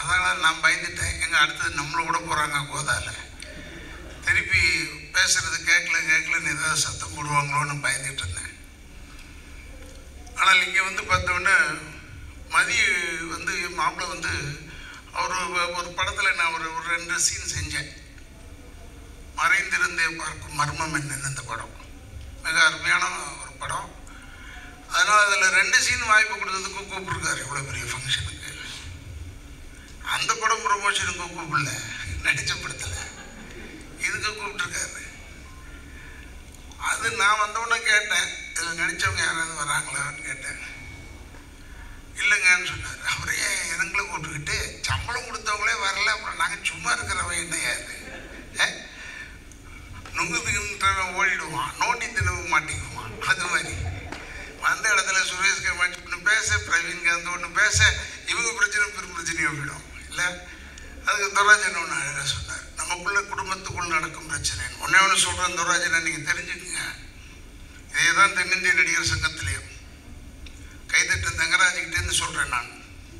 அதனால் நான் பயந்துட்டேன் எங்க அடுத்தது நம்மளை விட போகிறாங்க கோதால திருப்பி பேசுறது கேட்கல கேட்கலன்னு ஏதாவது சத்தம் போடுவாங்களோன்னு பயந்துட்டு இருந்தேன் ஆனால் இங்கே வந்து பார்த்தோன்னே மதி வந்து மாப்பிள்ளை வந்து அவர் ஒரு படத்தில் நான் ஒரு ஒரு ரெண்டு சீன் செஞ்சேன் மறைந்திருந்தே பார்க்கும் மர்மம் என்னன்னு இந்த படம் மிக அருமையான ஒரு படம் அதனால் அதில் ரெண்டு சீன் வாய்ப்பு கொடுத்ததுக்கு கூப்பிட்ருக்காரு இவ்வளோ பெரிய ஃபங்க்ஷனுக்கு அந்த படம் ப்ரொமோஷனுக்கு கூப்பிடல நடித்த படத்தில் இதுக்கு கூப்பிட்ருக்காரு அது நான் வந்தவுடனே கேட்டேன் இதில் நடித்தவங்க யாராவது வராங்களான்னு கேட்டேன் இல்லைங்கன்னு சொன்னார் அப்புறம் ஏன் எங்களை கூப்பிட்டுக்கிட்டு சம்பளம் கொடுத்தவங்களே வரல அப்புறம் நாங்கள் சும்மா இருக்கிறவன் என்ன ஏது நுங்குதுன்றவன் ஓடிடுவான் நோண்டி தினவு மாட்டிக்குவான் அது மாதிரி வந்த இடத்துல சுரேஷ் கமாட்சி ஒன்று பேச பிரவீன் காந்த் ஒன்று பேச இவங்க பிரச்சனை பெரும் பிரச்சனையாக போயிடும் இல்லை அதுக்கு துராஜன் ஒன்று அழகாக சொன்னார் நமக்குள்ள குடும்பத்துக்குள் நடக்கும் பிரச்சனை ஒன்றே ஒன்று சொல்கிறேன் துராஜனை நீங்கள் தெரிஞ்சுக்குங்க இதே தான் தென்னிந்திய நடிகர் சங்கத்திலையும் கைதட்டு தங்கராஜிக்கிட்டேருந்து சொல்கிறேன் நான்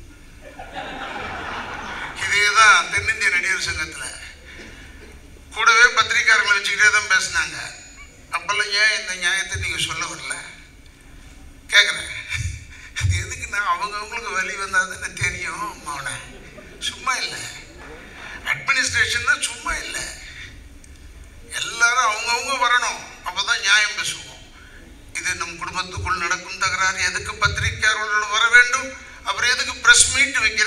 இதே தான் தென்னிந்திய நடிகர் சங்கத்தில் கூடவே பத்திரிக்கையாளர்களை வச்சுக்கிட்டே தான் பேசினாங்க அப்போல்லாம் ஏன் இந்த நியாயத்தை நீங்கள் சொல்ல வரல கேட்குறேன் அது எதுக்குன்னா அவங்கவுங்களுக்கு வழி வந்தால் தானே தெரியும் அவனை சும்மா இல்லை அட்மினிஸ்ட்ரேஷன்னா சும்மா இல்லை எல்லாரும் அவங்கவுங்க வரணும் அப்போ தான் நியாயம் பேசுவோம் இது நம் குடும்பத்துக்குள் நடக்கும் தகராறு எதுக்கு பத்திரிக்கையாளர்கள் வர வேண்டும் அப்புறம் எதுக்கு ப்ரெஸ் மீட் வைக்கிற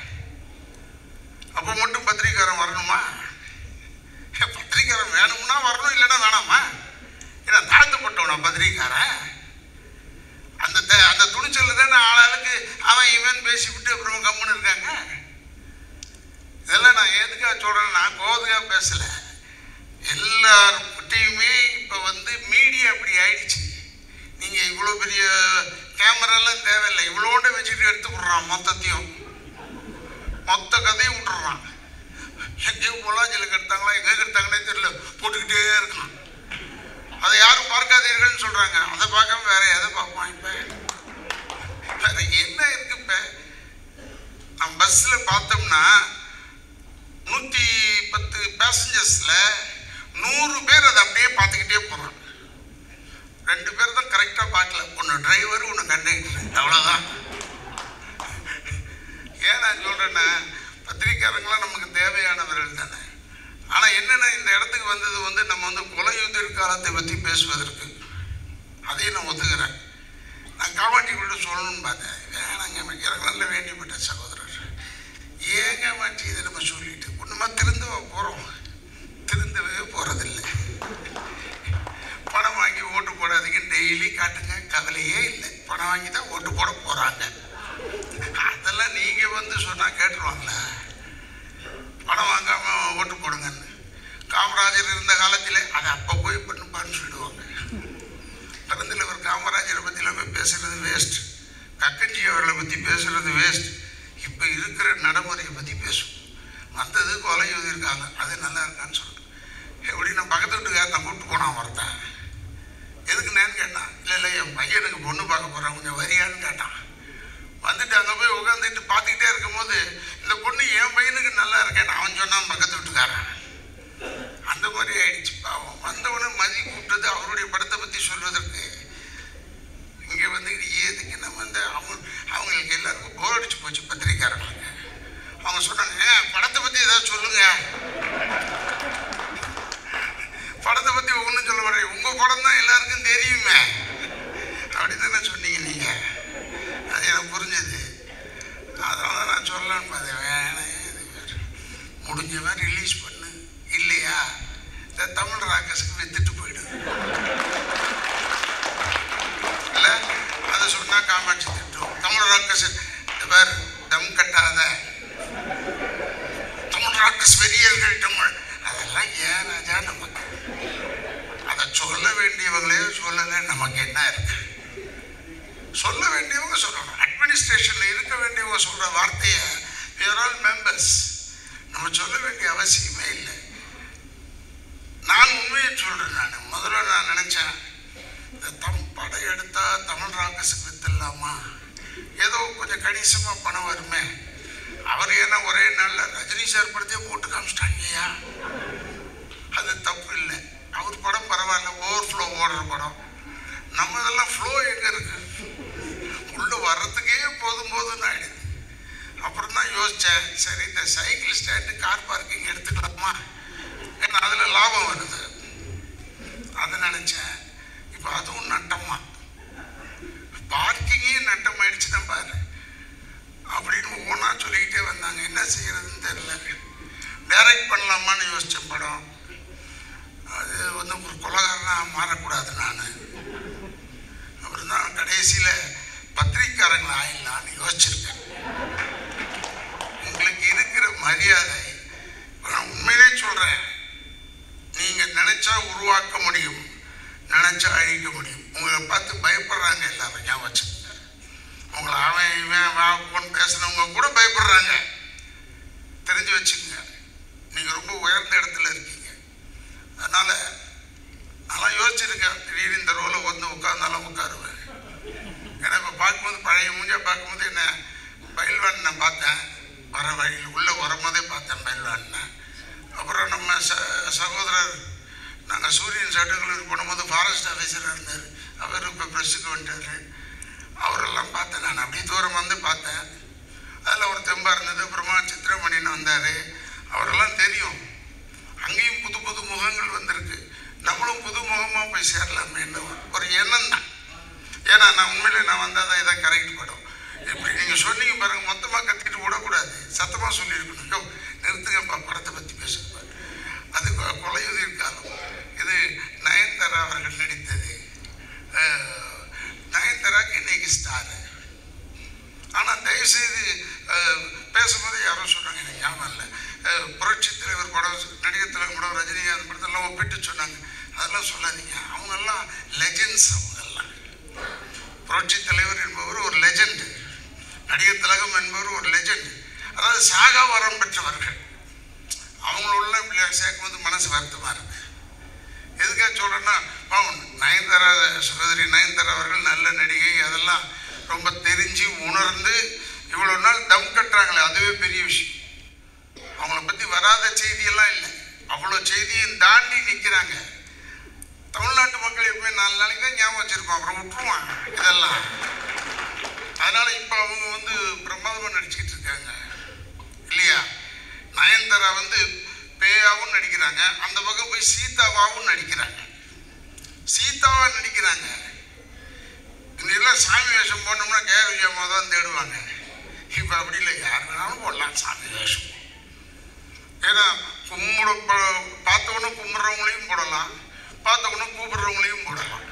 அப்போ மட்டும் பத்திரிக்கையாளன் வரணுமா பத்திரிக்கையாளன் வேணும்னா வரணும் இல்லைன்னா வேணாமா ஏன்னா தாழ்த்தப்பட்டவனா பத்திரிக்கையாரன் அந்த த- அந்த துணிச்சல் தானே ஆளாளுக்கு அவன் இவன் பேசிவிட்டு அப்புறம் கம்முன்னு இருக்காங்க இதெல்லாம் நான் எதுக்காக சொல்கிறேன் நான் கோதுக்காக பேசலை எல்லார்கிட்டையுமே இப்போ வந்து மீடியா இப்படி ஆயிடுச்சு நீங்கள் இவ்வளோ பெரிய கேமராலாம் தேவையில்லை இவ்வளோண்ட வச்சுட்டு எடுத்து விட்றான் மொத்தத்தையும் மொத்த கதையும் விட்டுறான் எங்கேயோ பொள்ளாச்சியில் கெடுத்தாங்களா எங்கே கெடுத்தாங்கன்னே தெரியல போட்டுக்கிட்டே இருக்கான் அதை யாரும் பார்க்காதீர்கள்னு சொல்கிறாங்க அதை பார்க்காம வேற எதை பார்ப்பான் இப்போ வேற என்ன இருக்கு இப்போ நம்ம பஸ்ஸில் பார்த்தோம்னா நூற்றி பத்து பேசஞ்சர்ஸில் நூறு பேர் அதை அப்படியே பார்த்துக்கிட்டே போகிறான் ரெண்டு பேர் தான் கரெக்டாக பார்க்கல ஒன்று டிரைவர் ஒன்று கண்டக்டர் அவ்வளோதான் ஏன் நான் சொல்கிறேன்னா பத்திரிக்கையாளங்களாம் நமக்கு தேவையானவர்கள் தானே ஆனால் என்னென்ன இந்த இடத்துக்கு வந்தது வந்து நம்ம வந்து கொலையுதிர் காலத்தை பற்றி பேசுவதற்கு அதையும் நான் ஒத்துக்கிறேன் நான் காமாட்சிக்குள்ள சொல்லணும்னு பார்த்தேன் வேணாங்க எனக்கு நல்ல வேண்டியப்பட்ட சகோதரர் ஏங்க மாட்டி இதை நம்ம சொல்லிட்டு ஒன்றுமா திருந்தவா போகிறோம் திருந்தவே போகிறதில்லை பணம் வாங்கி ஓட்டு போடாதீங்க டெய்லி காட்டுங்க கவலையே இல்லை பணம் வாங்கி தான் ஓட்டு போட போகிறாங்க அதெல்லாம் நீங்கள் வந்து சொன்னால் கேட்டுருவாங்களா பணம் வாங்காமல் ஓட்டு போடுங்கன்னு காமராஜர் இருந்த காலத்தில் அதை அப்போ போய் பண்ணுப்பான்னு சொல்லிடுவாங்க பெருந்தலைவர் காமராஜரை பற்றிலாம் போய் பேசுகிறது வேஸ்ட் கக்கஞ்சி அவர்களை பற்றி பேசுகிறது வேஸ்ட் இப்போ இருக்கிற நடைமுறையை பற்றி பேசும் மற்றது கொலை இருக்காங்க அது நல்லா இருக்கான்னு சொல்லுங்க எப்படி நான் பக்கத்து வீட்டுக்காரன் நான் கூப்பிட்டு போனான் ஒருத்தன் எதுக்கு நான் கேட்டான் இல்லை இல்லை என் பையனுக்கு பொண்ணு பார்க்க போகிறேன் கொஞ்சம் வரியான்னு கேட்டான் வந்துட்டு அங்கே போய் உட்காந்துட்டு பார்த்துக்கிட்டே இருக்கும்போது இந்த பொண்ணு என் பையனுக்கு நல்லா இருக்கேன்னு அவன் சொன்னான் பக்கத்து வீட்டுக்காரன் அந்த மாதிரி ஆயிடுச்சு பாவம் வந்தவொடனே மதி கூப்பிட்டது அவருடைய படத்தை பற்றி சொல்வதற்கு இங்கே வந்து ஏதுக்கு நம்ம இந்த அவங்க அவங்களுக்கு எல்லாருக்கும் போர் அடிச்சு போச்சு பத்திரிக்காரங்களுக்கு அவங்க சொன்னாங்க "ஏன், படத்தை பற்றி ஏதாவது சொல்லுங்க படத்தை பற்றி ஒன்றும் சொல்ல வரேன் உங்கள் படம் தான் எல்லாருக்கும் தெரியுமே அப்படி தானே சொன்னீங்க நீங்கள் அது எனக்கு புரிஞ்சது அதனால தான் நான் சொல்லலான்னு பார்த்தேன் வேணாம் இது வேறு. முடிஞ்சவன் ரிலீஸ் பண்ணு இல்லையா இந்த தமிழ் ராக்கஸுக்கு வித்துட்டு போயிடு இல்லை அதை சொன்னால் காமாட்சி திட்டம் தமிழ் ராக்கஸ் இந்த பேர் தம் கட்டாத தமிழ் ராக்கஸ் வெறியர்கள் தமிழ் அதெல்லாம் ஏன் ராஜா நமக்கு அதை சொல்ல வேண்டியவங்களே சொல்லலை நமக்கு என்ன இருக்கு சொல்ல வேண்டியவங்க சொல்லணும் அட்மினிஸ்ட்ரேஷனில் இருக்க வேண்டியவங்க சொல்கிற வார்த்தையை we are all மெம்பர்ஸ் நம்ம சொல்ல வேண்டிய அவசியமே இல்லை நான் உண்மையை சொல்கிறேன் நான் முதல்ல நான் நினச்சேன் இந்த தம் படம் எடுத்தா தமிழ் ராக்கஸுக்கு வித்துடலாமா ஏதோ கொஞ்சம் கணிசமாக பணம் வருமே அவர் ஏன்னா ஒரே ரஜினி சார் படத்தையே போட்டு காமிச்சிட்டாங்கய்யா அது தப்பு இல்லை அவர் படம் பரவாயில்ல ஓவர் ஃப்ளோ ஓடுற படம் நம்ம இதெல்லாம் ஃப்ளோ எங்கே இருக்கு உள்ள வர்றதுக்கே போதும் போதும்னு ஆயிடுது அப்புறம் தான் யோசித்தேன் சரி இந்த சைக்கிள் ஸ்டாண்டு கார் பார்க்கிங் எடுத்துக்கலாமா ஏன்னா அதில் லாபம் வருது அதை நினச்சேன் இப்போ அதுவும் நட்டமா பார்க்கிங்கே நட்டம் ஆயிடுச்சுன்னா பாரு அப்படின்னு ஒவ்வொன்றா சொல்லிக்கிட்டே வந்தாங்க என்ன செய்யறதுன்னு தெரியல டைரக்ட் பண்ணலாமான்னு யோசிச்சேன் படம் அது வந்து ஒரு கொலகாரனா மாறக்கூடாது நான் அப்புறம் தான் கடைசியில் பத்திரிக்காரங்களை ஆயிடலான்னு யோசிச்சிருக்கேன் உங்களுக்கு இருக்கிற மரியாதை நான் உண்மையிலே சொல்கிறேன் நீங்கள் நினைச்சா உருவாக்க முடியும் நினைச்சா அழிக்க முடியும் உங்களை பார்த்து பயப்படுறாங்க எல்லாரும் ஞாபகம் வச்சுக்கோங்க உங்களை அவன் இவன் வா போன்னு பேசுனவங்க கூட பயப்படுறாங்க தெரிஞ்சு வச்சுக்கோங்க நீங்கள் ரொம்ப உயர்ந்த இடத்துல இருக்கீங்க அதனால நான் யோசிச்சிருக்கேன் திடீர்னு இந்த ரோல வந்து உட்கார்ந்தாலும் உட்காருவேன் ஏன்னா இப்போ பார்க்கும்போது பழைய மூஞ்சா பார்க்கும்போது என்ன பயில்வான் நான் பார்த்தேன் வர வழியில் உள்ளே வரும்போதே பார்த்தேன் பயில்வான் அப்புறம் நம்ம ச சகோதரர் நாங்கள் சூரியன் சட்டக்கல்லூரி போடும்போது ஃபாரஸ்ட் ஆஃபீஸராக இருந்தார் அவர் இப்போ ப்ரெஸ்ஸுக்கு வந்துட்டார் அவரெல்லாம் பார்த்தேன் நான் அப்படியே தூரம் வந்து பார்த்தேன் அதில் ஒரு தெம்பாக இருந்தது அப்புறமா சித்திரமணின்னு வந்தார் அவரெல்லாம் தெரியும் அங்கேயும் புது புது முகங்கள் வந்திருக்கு நம்மளும் புது முகமாக போய் சேரலாமேன்னு ஒரு எண்ணம் தான் ஏன்னா நான் உண்மையிலே நான் வந்தால் தான் இதை கரெக்ட் படும் இப்படி நீங்கள் சொன்னீங்க பாருங்க மொத்தமாக கத்திட்டு விடக்கூடாது சத்தமாக சொல்லியிருக்கணும் யோ நிறுத்துங்கப்பா படத்தை பற்றி பேசுங்க அது கொ- கொலையுதிர் காலம் இது நயன்தாரா அவர்கள் நடித்தது அஹ், நயன்தாராக்கு இன்னைக்கு ஸ்டாரு ஆனால் தயவுசெய்து அஹ், பேசும்போது யாரோ சொன்னாங்க எனக்கு ஞாபகம் இல்லை அஹ், புரட்சி தலைவர் படம் நடிகர் தலைவர் படம் ரஜினிகாந்த் படத்தெல்லாம் ஒப்பிட்டு சொன்னாங்க அதெல்லாம் சொல்லாதீங்க அவங்கெல்லாம் லெஜெண்ட்ஸ் அவங்கெல்லாம் புரட்சி தலைவர் என்பவர் ஒரு லெஜெண்ட் நடிகர் திலகம் என்பவர் ஒரு லெஜெண்ட் அதாவது சாகா வரம் பெற்றவர்கள் அவங்களோட இப்படி சேர்க்கும்போது மனசு வருத்தமாக இருக்கு எதுக்காக சொல்கிறேன்னா பாவம் நயன்தாரா சகோதரி நயன்தாரா அவர்கள் நல்ல நடிகை அதெல்லாம் ரொம்ப தெரிஞ்சு உணர்ந்து இவ்வளோ நாள் தம் கட்டுறாங்களே அதுவே பெரிய விஷயம் அவங்கள பற்றி வராத செய்தியெல்லாம் இல்லை அவ்வளோ செய்தியும் தாண்டி நிற்கிறாங்க தமிழ்நாட்டு மக்கள் எப்பவுமே நாலு நாளைக்கு தான் ஞாபகம் வச்சிருப்போம் அப்புறம் விட்டுருவான் இதெல்லாம் அதனால இப்போ அவங்க வந்து பிரமாதமாக நடிச்சுக்கிட்டு இருக்காங்க இல்லையா நயன்தாரா வந்து பேயாவும் நடிக்கிறாங்க அந்த பக்கம் போய் சீதாவாவும் நடிக்கிறாங்க சீதாவா நடிக்கிறாங்க இதெல்லாம் சாமி வேஷம் போனோம்னா கே விஜயம்மா தான் தேடுவாங்க இப்போ அப்படி இல்லை யார் வேணாலும் போடலாம் சாமி வேஷம் ஏன்னா கும்பிட பார்த்தவொன்னே கும்பிட்றவங்களையும் போடலாம் பார்த்தவொன்னே கூப்பிடுறவங்களையும் போடலாம்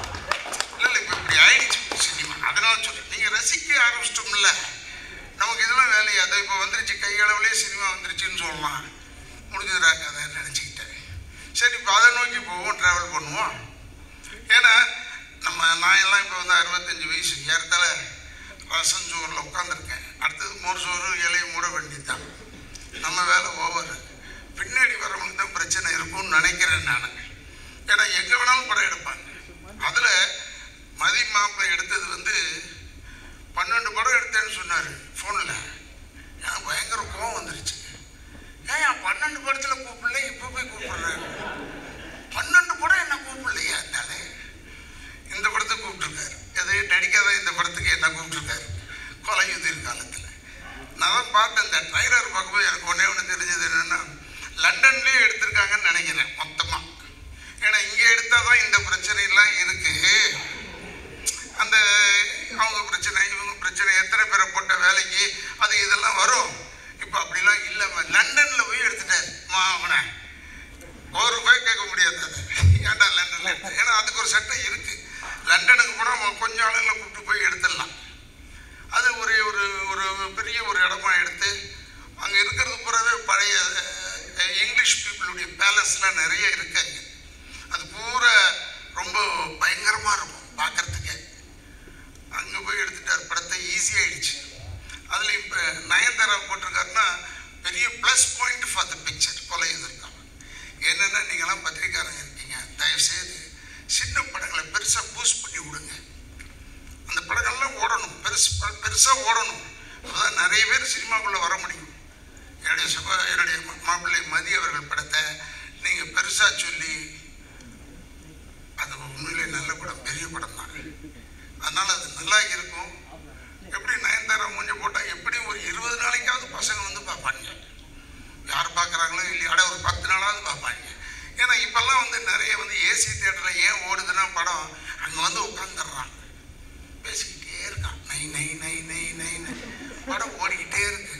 இல்லை இல்லை இப்போ இப்படி ஆயிடுச்சு சினிமா அதனால சொல்றேன் நீங்கள் ரசிக்க ஆரம்பிச்சிட்டோம்ல நமக்கு இதெல்லாம் வேலையா அதை இப்போ வந்துருச்சு கையளவுலேயே சினிமா வந்துருச்சுன்னு சொல்லலாம் முடிஞ்சதுடா கதைன்னு நினச்சிக்கிட்டேன் சரி இப்போ அதை நோக்கி போவோம் ட்ராவல் பண்ணுவோம் ஏன்னா நம்ம நான் எல்லாம் இப்போ வந்து அறுபத்தஞ்சு வயசு ஏறத்தால ரசம் சோறில் உட்காந்துருக்கேன் அடுத்தது மோர் சோறு இலையை மூட வேண்டியதுதான் நம்ம வேலை ஓவர் பின்னாடி வரவங்களுக்கு தான் பிரச்சனை இருக்கும்னு நினைக்கிறேன் நான் ஏன்னா எங்கே வேணாலும் படம் எடுப்பாங்க அதில் மதி மாப்பிள்ளை எடுத்தது வந்து பன்னெண்டு படம் எடுத்தேன்னு சொன்னார் ஃபோனில் எனக்கு பயங்கர கோவம் வந்துருச்சு ஏன் பன்னெண்டு படத்தில் கூப்பிடல இப்போ போய் கூப்பிடுறேன் பன்னெண்டு படம் என்ன கூப்பிடலையா இருந்தாலே இந்த படத்துக்கு கூப்பிட்டுருக்காரு எதையும் நடிக்காத இந்த படத்துக்கு என்ன கூப்பிட்டுருக்காரு கொலையுதிர் காலத்தில் நான் தான் பார்த்தேன் இந்த ட்ரைலர் பார்க்கும்போது எனக்கு ஒன்றே ஒன்று தெரிஞ்சது என்னென்னா லண்டன்லேயே எடுத்திருக்காங்கன்னு நினைக்கிறேன் மொத்தமாக ஏன்னா இங்கே எடுத்தால் தான் இந்த பிரச்சனைலாம் இருக்குது அந்த அவங்க பிரச்சனை இவங்க பிரச்சனை எத்தனை பேரை போட்ட வேலைக்கு அது இதெல்லாம் வரும் இப்போ அப்படிலாம் இல்லாம லண்டன்ல போய் எடுத்துட்டாரு மாவனை ஒரு ரூபாய் கேட்க முடியாது அதை ஏன்டா லண்டன்ல எடுத்த ஏன்னா அதுக்கு ஒரு சட்டம் இருக்கு லண்டனுக்கு கூட அவன் கொஞ்சம் ஆளுங்களை கூப்பிட்டு போய் எடுத்துடலாம் அது ஒரு ஒரு ஒரு பெரிய ஒரு இடமா எடுத்து அங்கே இருக்கிறது பூராவே பழைய அஹ், இங்கிலீஷ் பீப்புளுடைய பேலஸ்லாம் நிறைய இருக்காங்க அது பூரா ரொம்ப பயங்கரமாக இருக்கும் பார்க்கறதுக்கே அங்கே போய் எடுத்துட்டார் படத்தை ஈஸி ஆயிடுச்சு அதில் இப்போ நயன்தாரா போட்டிருக்காருன்னா பெரிய plus point for the picture கொலை எதிர்க்காம என்னென்னா நீங்களாம் பத்திரிக்காரங்க இருக்கீங்க தயவுசெய்து சின்ன படங்களை பெருசாக பூஸ்ட் பண்ணி விடுங்க அந்த படங்கள்லாம் ஓடணும் பெருசு பெருசாக ஓடணும் அப்பதான் நிறைய பேர் சினிமாக்குள்ளே வர முடியும் என்னுடைய சகோ என்னுடைய மா- மாப்பிள்ளை மதி அவர்கள் படத்தை நீங்கள் பெருசாக சொல்லி அது உண்மையிலே நல்ல படம் பெரிய படம் தான் அதனால் அது நல்லா இருக்கும் எப்படி நயன்தாரா மூஞ்ச போட்டால் எப்படியும் ஒரு இருபது நாளைக்காவது பசங்க வந்து பார்ப்பாங்க யார் பார்க்குறாங்களோ இல்லையா அட ஒரு பத்து நாளாவது பார்ப்பாங்க ஏன்னா இப்போல்லாம் வந்து நிறைய வந்து ஏசி தேட்டரில் ஏன் ஓடுதுன்னா படம் அங்கே வந்து உட்காந்துடுறான் பேசிக்கிட்டே இருக்கான் நை நை நை நை நை நை. படம் ஓடிக்கிட்டே இருக்கு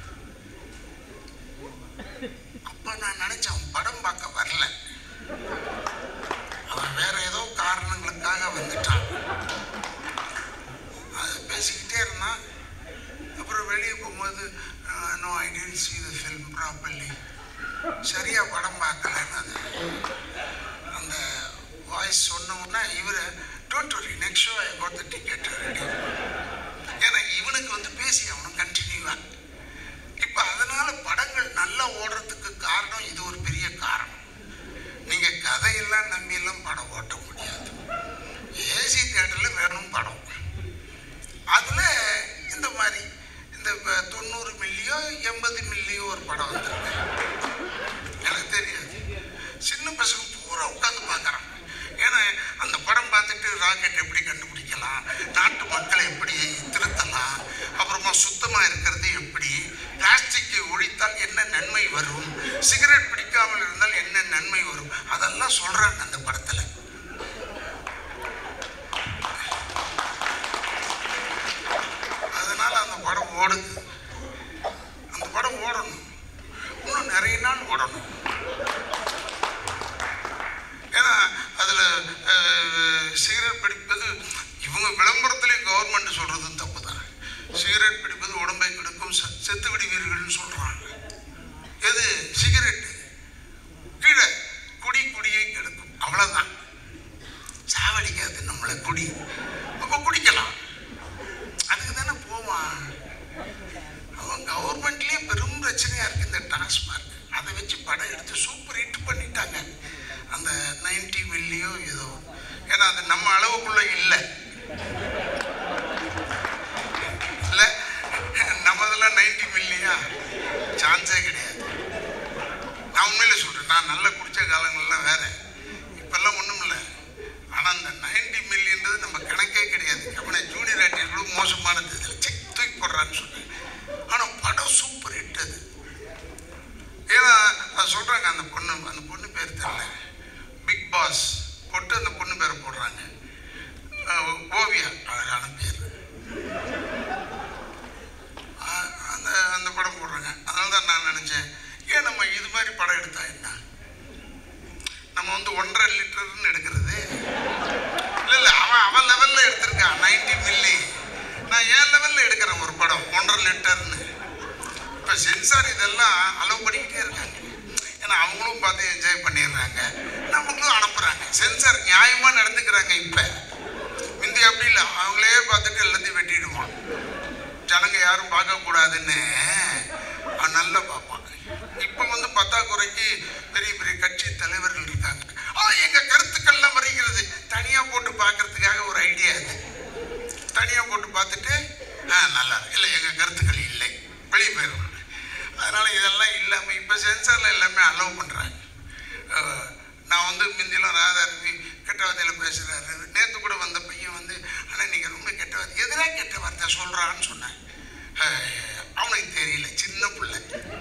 அப்போ நான் நினச்சேன் அவன் படம் பார்க்க வரல அவன் வேற ஏதோ காரணங்களுக்காக வந்துட்டான் அது பேசிக்கிட்டே இருந்தான் அப்புறம் வெளியே போகும்போது no I didn't see the film properly சரியா படம் பார்க்கலன்னு அது அந்த வாய்ஸ் சொன்ன உடனே இவர் don't worry next show I got the ticket ready ஏன்னா இவனுக்கு வந்து பேசி அவனும் கண்டினியூவா இப்போ அதனால படங்கள் நல்லா ஓடுறதுக்கு காரணம் இது ஒரு பெரிய காரணம் நீங்க கதையெல்லாம் நம்பியெல்லாம் படம் ஓட்ட முடியாது ஏசி தியேட்டரில் வேணும் படம் அதுல இந்த மாதிரி இந்த ப- தொண்ணூறு மில்லியோ எண்பது மில்லியோ ஒரு படம் வந்திருக்கு எனக்கு தெரியாது சின்ன பசங்க பூரா உட்காந்து பார்க்குறாங்க ஏன்னா அந்த படம் பார்த்துட்டு ராக்கெட் எப்படி கண்டுபிடிக்கலாம் நாட்டு மக்களை எப்படி திருத்தலாம் அப்புறமா சுத்தமாக இருக்கிறது எப்படி பிளாஸ்டிக்கை ஒழித்தால் என்ன நன்மை வரும் சிகரெட் பிடிக்காமல் இருந்தால் என்ன நன்மை வரும் அதெல்லாம் சொல்கிறாங்க அந்த படத்தில் அதனால அந்த படம் ஓடுது அந்த படம் ஓடணும் இன்னும் நிறைய நாள் ஓடணும் ஏன்னா அதில் சிகரெட் பிடிப்பது இவங்க விளம்பரத்திலே கவர்மெண்ட் சொல்கிறதும் தப்பு தான் சிகரெட் பிடிப்பது உடம்பை கெடுக்கும் செ- செத்து விடுவீர்கள்னு சொல்கிறாங்க எது சிகரெட்டு கீழே குடி குடியை கெடுக்கும் அவ்வளோதான் சாவடிக்காது நம்மளை குடி அப்போ குடிக்கலாம் அதுக்கு தானே போவான் அவன் கவர்மெண்ட்லேயே பெரும் பிரச்சனையாக இருக்குது இந்த டாஸ்மார்க் அதை வச்சு படம் எடுத்து சூப்பர் ஹிட் பண்ணிட்டாங்க அந்த நைன்டி மில்லியோ ஏதோ ஏன்னா அது நம்ம அளவுக்குள்ள இல்லை இல்லை நம்மதெல்லாம் நைன்டி மில்லியா சான்ஸே கிடையாது நான் உண்மையில சொல்கிறேன் நான் நல்லா குடிச்ச காலங்கள்லாம் வேற இப்பெல்லாம் ஒன்றும் இல்லை ஆனால் அந்த நைன்டி மில்லியன்றது நம்ம கணக்கே கிடையாது அவனை ஜூனியர் ஆர்டிஸ்டும் மோசமானது இதில் செக் தூக்கி போடுறான்னு சொன்னேன் ஆனால் படம் சூப்பர் ஹிட் அது ஏன்னா அது சொல்கிறாங்க அந்த பொண்ணு அந்த பொண்ணு பேர் தெரியல பிக் பாஸ் போட்டு அந்த பொண்ணு பேரை போடுறாங்க அஹ் ஓவியா அழகான பேர் அஹ் அந்த அந்த படம் போடுறாங்க அதனால தான் நான் நினச்சேன் ஏன் நம்ம இது மாதிரி படம் எடுத்தா என்ன நம்ம வந்து ஒன்றரை லிட்டர்னு எடுக்கிறது இல்லை இல்லை அவன் அவன் லெவலில் எடுத்திருக்கான் நைன்டி மில்லி நான் ஏன் லெவலில் எடுக்கிறேன் ஒரு படம் ஒன்றரை லிட்டர்னு இப்போ சென்சார் இதெல்லாம் அலோவ் பண்ணிக்கிட்டே இருக்காங்க ஏன்னா அவங்களும் பார்த்து என்ஜாய் பண்ணிடுறாங்க நமக்கும் அனுப்புகிறாங்க சென்சார் நியாயமாக நடந்துக்கிறாங்க இப்போ முந்தி அப்படி இல்லை அவங்களே பார்த்துட்டு எல்லாத்தையும் வெட்டிடுவான் ஜனங்க யாரும் பார்க்கக்கூடாதுன்னு அவன் நல்லா பார்ப்பான் இப்போ வந்து பத்தாக்குறைக்கு பெரிய பெரிய கட்சி தலைவர்கள் இருக்காங்க ஆ எங்க கருத்துக்கள்லாம் வருகிறது தனியா போட்டு பார்க்கறதுக்காக ஒரு ஐடியா இது தனியா போட்டு பார்த்துட்டு ஆ நல்லா இருக்கு. இல்லை எங்க கருத்துக்கள் இல்லை வெளியே போயிடுவாங்க அதனால இதெல்லாம் இல்லாமல் இப்போ சென்சாரில் எல்லாமே அலோவ் பண்ணுறாங்க நான் வந்து முந்திலாம் ராதாரவி கெட்ட வார்த்தையில் பேசுகிறாரு நேற்று கூட வந்த பையன் வந்து ஆனால் நீங்கள் ரொம்ப கெட்ட வார்த்தை எதிராக கெட்ட வார்த்தை சொல்கிறான்னு சொன்னேன் அஹ், அவனுக்கு தெரியல சின்ன பிள்ளை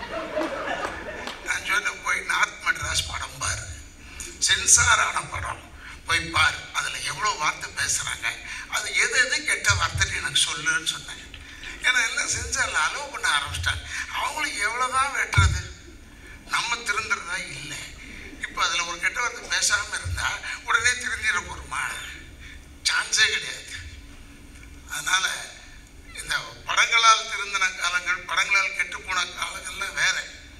நான் சொன்னேன் போய் நார்த் மெட்ராஸ் படம் பாரு சென்சாரான படம் போய் பாரு அதில் எவ்வளோ வார்த்தை பேசுகிறாங்க அது எது எது கெட்ட வார்த்தைன்னு எனக்கு சொல்லுன்னு சொன்னேன் ஏன்னா எல்லாம் சென்சாரில் அலோவ் பண்ண ஆரம்பிச்சிட்டாங்க அவங்களுக்கு எவ்வளோதான் வெட்டுறது நம்ம திருந்துறதா இல்லை இப்போ அதில் ஒரு கெட்ட வார்த்தை பேசாமல் இருந்தால் உடனே திருந்திட போகிறோமா சான்ஸே கிடையாது அதனால் இந்த படங்களால் திருந்தின காலங்கள் படங்களால் கெட்டுப்போன காலங்கள்லாம் வேற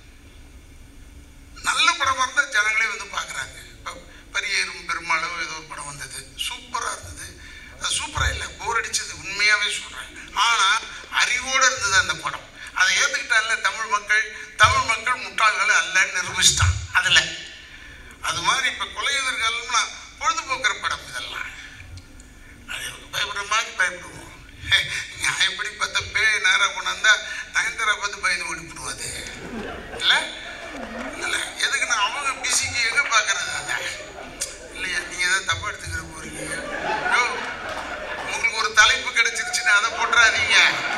நல்ல படமாக இருந்தால் ஜனங்களே வந்து பார்க்குறாங்க இப்போ பரியேறும் பெருமாளோ ஏதோ ஒரு படம் வந்தது சூப்பராக இருந்தது அது சூப்பராக இல்லை போர் அடிச்சது உண்மையாகவே சொல்கிறேன் ஆனால் அறிவோடு இருந்தது அந்த படம் அதை ஏற்றுக்கிட்டால தமிழ் மக்கள் தமிழ் மக்கள் முட்டாள்கள் அல்லன்னு நிரூபிச்சிட்டான் அதில் அது மாதிரி இப்போ கொலையுதர்கள்லாம் பொழுதுபோக்குற படம் இதெல்லாம் அது பயப்படுற மாதிரி பயப்படுவோம் நான் எப்படி பார்த்த பேய் நேராக கொண்டாந்தா நயன்தாரா டைரக்டரை பார்த்து பயந்து ஓடிவிடும் அது இல்லை இல்லை எதுக்குன்னா அவங்க பிஸிக்கு எங்கே பார்க்கறது அதை இல்லையா நீங்கள் எதாவது தப்பாக எடுத்துக்கிற போறீங்க யோ உங்களுக்கு ஒரு தலைப்பு கிடைச்சிருச்சுன்னா அதை போட்டுறாதீங்க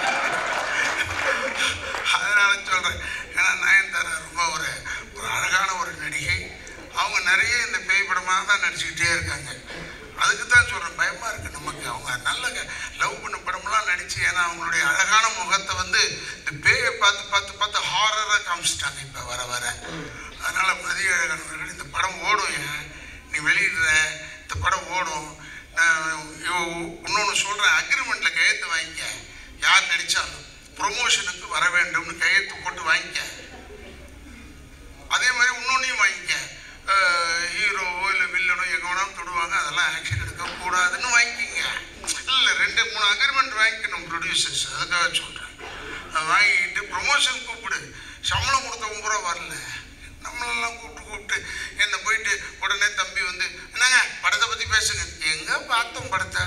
அதனால சொல்கிறேன் ஏன்னா நயன்தாரா ரொம்ப ஒரு ஒரு அழகான ஒரு நடிகை அவங்க நிறைய இந்த பேய் படமாக தான் நடிச்சுக்கிட்டே இருக்காங்க அதுக்கு தான் சொல்கிறேன் பயமாக இருக்குது நமக்கு அவங்க நல்ல லவ் பண்ண படம்லாம் நடித்து ஏன்னா அவங்களுடைய அழகான முகத்தை வந்து இந்த பேயை பார்த்து பார்த்து பார்த்து ஹாரராக காமிச்சிட்டாங்க இப்போ வர வர அதனால் மதிய அழகன் அவர்கள் இந்த படம் ஓடும் ஏன் நீ வெளியிடுற இந்த படம் ஓடும் நான் இன்னொன்று சொல்கிறேன் அக்ரிமெண்ட்டில் கையெழுத்து வாங்கிக்க யார் நடித்தாலும் ப்ரொமோஷனுக்கு வர வேண்டும்னு கையெழுத்து போட்டு வாங்கிக்க அதே மாதிரி இன்னொன்னையும் வாங்கிக்க ஹீரோவோ இல்லை வில்லனோ எங்கே வேணாலும் தொடுவாங்க அதெல்லாம் ஆக்ஷன் எடுக்கக்கூடாதுன்னு வாங்கிக்கிங்க இல்லை ரெண்டு மூணு அக்ரிமெண்ட் வாங்கிக்கணும் ப்ரொடியூசர்ஸ் அதுக்காக சொல்கிறேன் அதை வாங்கிக்கிட்டு ப்ரொமோஷன் கூப்பிடு சம்பளம் கொடுத்தவங்க பூரா வரல நம்மளெல்லாம் கூப்பிட்டு கூப்பிட்டு என்னை போயிட்டு உடனே தம்பி வந்து என்னங்க படத்தை பற்றி பேசுங்க எங்கே பார்த்தோம் படத்தை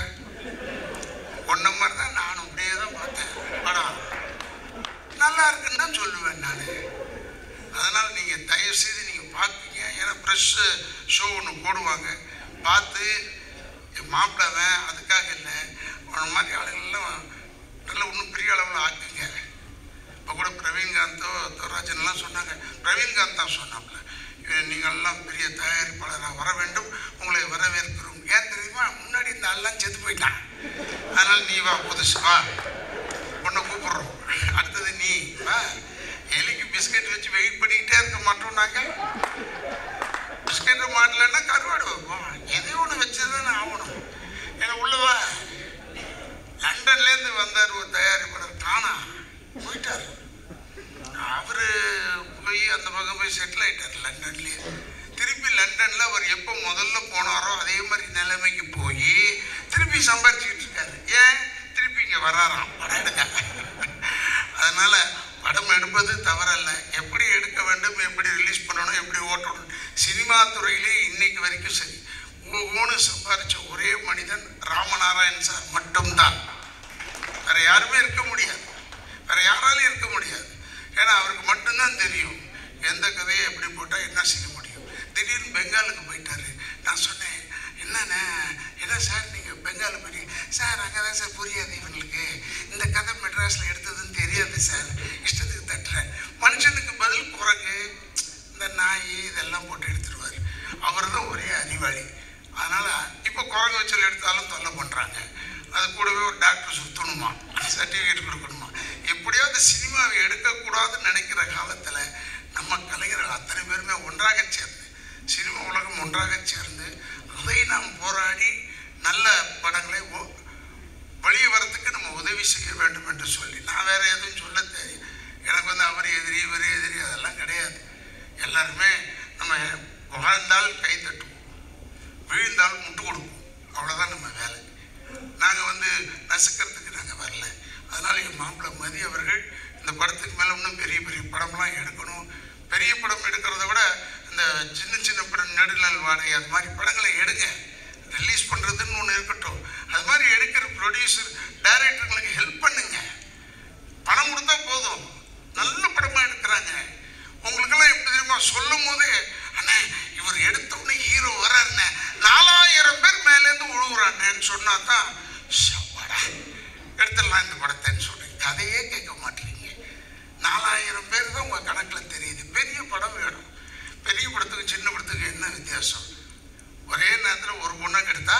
ஒன்ன மாதிரி தான் நானும் அப்படியே தான் பார்த்தேன் படம் நல்லா இருக்குன்னு தான் சொல்லுவேன் நான் அதனால் நீங்கள் தயவு செய்து நீங்கள் பார்ப்பீங்க ஏன்னா ப்ரெஷ் ஷோ ஒன்று போடுவாங்க பார்த்து என் மாப்பிள்ளவன் அதுக்காக இல்லை அவன மாதிரி ஆளுங்கள்லாம் நல்ல இன்னும் பெரிய அளவில் ஆக்குங்க இப்போ கூட பிரவீன்காந்தோ துவராஜன்லாம் சொன்னாங்க பிரவீன்காந்த் தான் சொன்னாப்புல நீங்கள்லாம் பெரிய தயாரிப்பாளராக வர வேண்டும் உங்களை வரவேற்கிறோம் ஏன் தெரியுமா முன்னாடி இந்த ஆள்லாம் செத்து போயிட்டான் அதனால் நீ வா புதுசு வா உன்னை கூப்பிடுறோம் அடுத்தது நீ வா எலிக்கு பிஸ்கட் வச்சு வெயிட் பண்ணிக்கிட்டே இருக்க மாட்டோம் நாங்கள் பிஸ்கட் மாட்டலன்னா கருவாடு வைப்போம் எதையோ ஒன்று வச்சு தானே ஆகணும் ஏன்னா உள்ளவா லண்டன்லேருந்து வந்தார் ஒரு தயாரிப்பாளர் காணா போயிட்டார் அவரு போய் அந்த பக்கம் போய் செட்டில் ஆயிட்டார் லண்டன்லேயே திருப்பி லண்டன்ல அவர் எப்போ முதல்ல போனாரோ அதே மாதிரி நிலைமைக்கு போய் திருப்பி சம்பாரிச்சுக்கிட்டு இருக்காரு ஏன் திருப்பி இங்கே வராராம் படம் எடுக்க அதனால படம் எடுப்பது தவறல்ல எப்படி எடுக்க வேண்டும் எப்படி ரிலீஸ் பண்ணணும் எப்படி ஓட்டணும் சினிமா துறையிலே இன்னைக்கு வரைக்கும் சரி ஓன்னு சம்பாதிச்ச ஒரே மனிதன் ராமநாராயண் சார் மட்டும்தான் வேற யாருமே இருக்க முடியாது வேற யாராலையும் இருக்க முடியாது ஏன்னா அவருக்கு மட்டும்தான் தெரியும் எந்த கதையை எப்படி போட்டால் என்ன செய்ய முடியும் திடீர்னு பெங்காலுக்கு போயிட்டாரு நான் சொன்னேன் என்னண்ணே என்ன சார் நீங்கள் பெங்கால் போய் சார் அங்கே தான் சார் புரியாது இவங்களுக்கு இந்த கதை மெட்ராஸில் எடுத்ததுன்னு தெரியாது சார் இஷ்டத்துக்கு தட்டுறேன் மனுஷனுக்கு பதில் குரங்கு இந்த நாய் இதெல்லாம் போட்டு எடுத்துருவார் அவர் தான் ஒரே அறிவாளி அதனால் இப்போ குரங்கு வச்சல் எடுத்தாலும் தொல்லை பண்ணுறாங்க அது கூடவே ஒரு டாக்டர் சுற்றணுமா சர்டிஃபிகேட் கொடுக்கணுமா எப்படியாவது சினிமாவை எடுக்கக்கூடாதுன்னு நினைக்கிற காலத்தில் நம்ம கலைஞர்கள் அத்தனை பேருமே ஒன்றாக சேர்ந்து சினிமா உலகம் ஒன்றாக சேர்ந்து அதை நாம் போராடி நல்ல படங்களை ஓ- வெளியே வரத்துக்கு நம்ம உதவி செய்ய வேண்டும் என்று சொல்லி நான் வேற எதுவும் சொல்ல தெரியும் எனக்கு வந்து அவர் எதிரி இவர் எதிரி அதெல்லாம் கிடையாது எல்லாருமே நம்ம வாழ்ந்தால் கை தட்டுவோம் வீழ்ந்தால் முட்டு கொடுப்போம் அவ்வளோதான் நம்ம வேலை நாங்கள் வந்து நசுக்கிறதுக்கு நாங்கள் வரல அதனால என் மாப்பிள்ளை மதி அவர்கள் இந்த படத்துக்கு மேலே இன்னும் பெரிய பெரிய படம்லாம் எடுக்கணும் பெரிய படம் எடுக்கிறத விட இந்த சின்ன சின்ன படம் நெடுநாள் வாடகை அது மாதிரி படங்களை எடுங்க ரிலீஸ் பண்ணுறதுன்னு ஒன்று இருக்கட்டும் அது மாதிரி எடுக்கிற ப்ரொடியூசர் டைரக்டர்களுக்கு ஹெல்ப் பண்ணுங்க பணம் கொடுத்தா போதும் நல்ல படமாக எடுக்கிறாங்க உங்களுக்கெல்லாம் எப்படி தெரியுமா சொல்லும் போதே அண்ணே இவர் எடுத்த உடனே ஹீரோ வர்றாருண்ணே நாலாயிரம் பேர் மேலேருந்து உழுவுறாண்ணேன்னு சொன்னா தான் சப்பாடா எடுத்துடலாம் இந்த படத்தைன்னு சொல்றேன் கதையே கேட்க மாட்டேறீங்க நாலாயிரம் பேர் தான் உங்கள் கணக்கில் தெரியுது பெரிய படம் வேணும் பெரிய படத்துக்கு சின்ன படத்துக்கு என்ன வித்தியாசம் ஒரே நேரத்தில் ஒரு பொண்ணை கெடுத்தா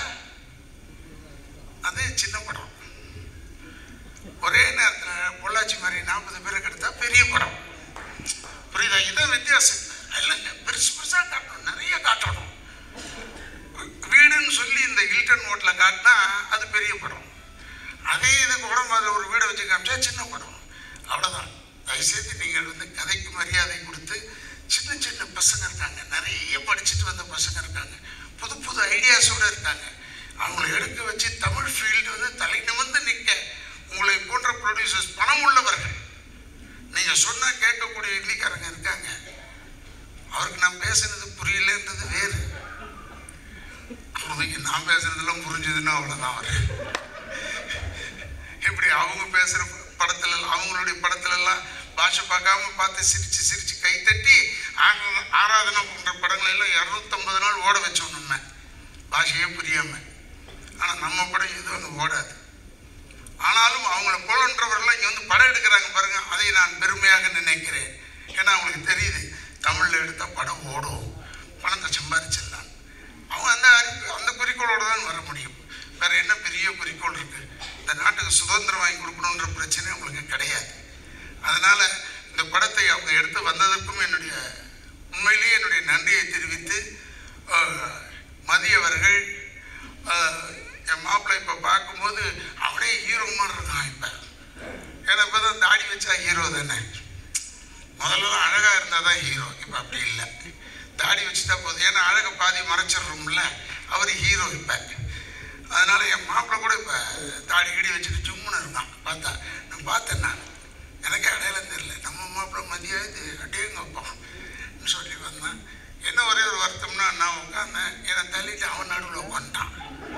அது சின்ன படம் ஒரே நேரத்தில் பொள்ளாச்சி மாதிரி நாற்பது பேரை கெடுத்தா பெரிய படம் புரியுதா இதான் வித்தியாசம் இல்லைங்க பெருசு பெருசாக காட்டணும் நிறைய காட்டணும் வீடுன்னு சொல்லி இந்த ஹில்டன் ஹோட்டலில் காட்டினா அது பெரிய படம் அதே இது குடம்பாதில் ஒரு வீடை வச்சு காமிச்சா சின்ன படம் அவ்வளோதான் தயவுசெய்து நீங்கள் வந்து கதைக்கு மரியாதை கொடுத்து சின்ன சின்ன பசங்க இருக்காங்க நிறைய படிச்சுட்டு வந்த பசங்க இருக்காங்க புது புது ஐடியாஸோடு இருக்காங்க அவங்கள எடுக்க வச்சு தமிழ் ஃபீல்டு வந்து தலை நிமிர்ந்து நிற்க உங்களை போன்ற ப்ரொடியூசர்ஸ் பணம் உள்ளவர்கள் நீங்கள் சொன்னால் கேட்கக்கூடிய இந்திக்காரங்க இருக்காங்க அவருக்கு நான் பேசுனது புரியலன்றது வேறு அவங்களுக்கு நான் பேசுனதெல்லாம் புரிஞ்சதுன்னா அவ்வளோதான் அவர் எப்படி அவங்க பேசுகிற படத்துல எல்லாம் அவங்களுடைய படத்துல எல்லாம் பாஷை பார்க்காம பார்த்து சிரிச்சு சிரிச்சு கை தட்டி ஆரா- ஆராதனை போன்ற படங்கள் எல்லாம் இரநூத்தம்பது நாள் ஓட வச்சோம் நம்ம பாஷையே புரியாம ஆனா நம்ம படம் இது வந்து ஓடாது ஆனாலும் அவங்கள போலன்றவர்கள் இங்க வந்து படம் எடுக்கிறாங்க பாருங்க அதை நான் பெருமையாக நினைக்கிறேன் ஏன்னா அவங்களுக்கு தெரியுது தமிழ்ல எடுத்த படம் ஓடும் பணத்தை சம்பாதிச்சிடலாம் அவங்க அந்த அறிவு அந்த குறிக்கோளோட தான் வர முடியும் வேற என்ன பெரிய குறிக்கோள் இருக்கு இந்த நாட்டுக்கு சுதந்திரம் வாங்கி கொடுக்கணுன்ற பிரச்சனை அவங்களுக்கு கிடையாது அதனால இந்த படத்தை அவங்க எடுத்து வந்ததற்கும் என்னுடைய உண்மையிலேயே என்னுடைய நன்றியை தெரிவித்து அஹ், மதியவர்கள் அஹ், என் மாப்பிள்ளை இப்போ பார்க்கும்போது அவனே ஹீரோ மாதிரி இருக்கான் இப்போ ஏன்னா இப்போ தான் தாடி வச்சா ஹீரோ தானே முதல்ல அழகாக இருந்தால் தான் ஹீரோ இப்போ அப்படி இல்லை தாடி வச்சுட்டா போதும் ஏன்னா அழகை பாதி மறைச்சிடுறோம்ல அவர் ஹீரோ இப்போ அதனால என் மாப்பிள்ளை கூட இப்போ தாடி கீடி வச்சுட்டு ஜும்முன்னு இருக்கான் பார்த்தா நான் பார்த்தேன் நான் எனக்கு அடையாளம் தெரியல நம்ம மாப்பிள்ளை மதியாது அடேங்கப்பா சொல்லி வந்தேன் என்ன ஒரே ஒரு வருத்தம்னா நான் உட்காந்தேன் என்னை தள்ளிட்டு அவன் நடுவில் உட்காந்துட்டான்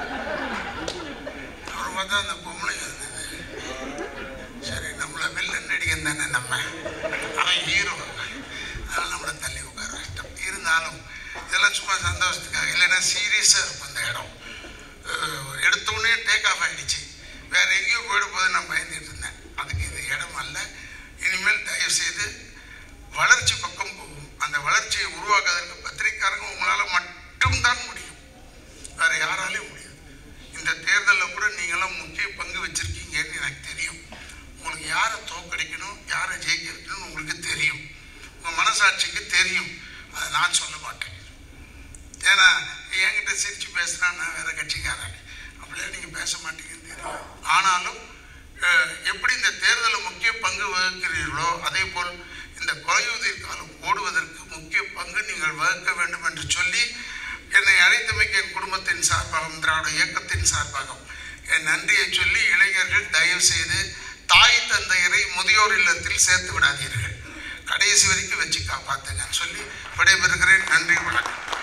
அவர் பார்த்தா அந்த பொம்பளை இருந்தது சரி நம்மள வில்லன் நடிகன் தானே நம்ம அவன் ஹீரோ அதனால நம்மளை தள்ளி உட்கார கஷ்டம் இருந்தாலும் இதெல்லாம் சும்மா சந்தோஷத்துக்காக இல்லைன்னா சீரியஸாக இருக்கும் இந்த இடம் அஹ் எடுத்தோடனே டேக் ஆஃப் ஆயிடுச்சு வேற எங்கேயோ போயிட போது நான் பயந்துட்டு இருந்தேன் அதுக்கு இது இடம் அல்ல இனிமேல் தயவு செய்து வளர்ச்சி பக்கம் போகும் அந்த வளர்ச்சியை உருவாக்குவதற்கு பத்திரிக்காரங்க உங்களால் மட்டும்தான் முடியும் வேற யாராலையும் முடியாது இந்த தேர்தலில் கூட நீங்களாம் முக்கிய பங்கு வச்சிருக்கீங்கன்னு எனக்கு தெரியும் உங்களுக்கு யாரை தோக்கடிக்கணும் யாரை ஜெயிக்க வைக்கணும்னு உங்களுக்கு தெரியும் உங்கள் மனசாட்சிக்கு தெரியும் அதை நான் சொல்ல மாட்டேன் ஏன்னா என்கிட்ட சிரிச்சு பேசுனா நான் வேற கட்சிக்காரன் அப்படியே நீங்கள் பேச மாட்டீங்கன்னு தெரியும் ஆனாலும் அஹ், எப்படி இந்த தேர்தலில் முக்கிய பங்கு வகிக்கிறீர்களோ அதே போல் இந்த கொலையுதிர் காலம் ஓடுவதற்கு முக்கிய பங்கு நீங்கள் வகுக்க வேண்டும் என்று சொல்லி என்னை அழைத்தமைக்கு என் குடும்பத்தின் சார்பாகவும் திராவிட இயக்கத்தின் சார்பாகவும் என் நன்றியை சொல்லி இளைஞர்கள் தயவு செய்து தாய் தந்தையரை முதியோர் இல்லத்தில் சேர்த்து விடாதீர்கள் கடைசி வரைக்கும் வச்சு காப்பாத்துங்கன்னு சொல்லி விடைபெறுகிறேன் நன்றி வணக்கம்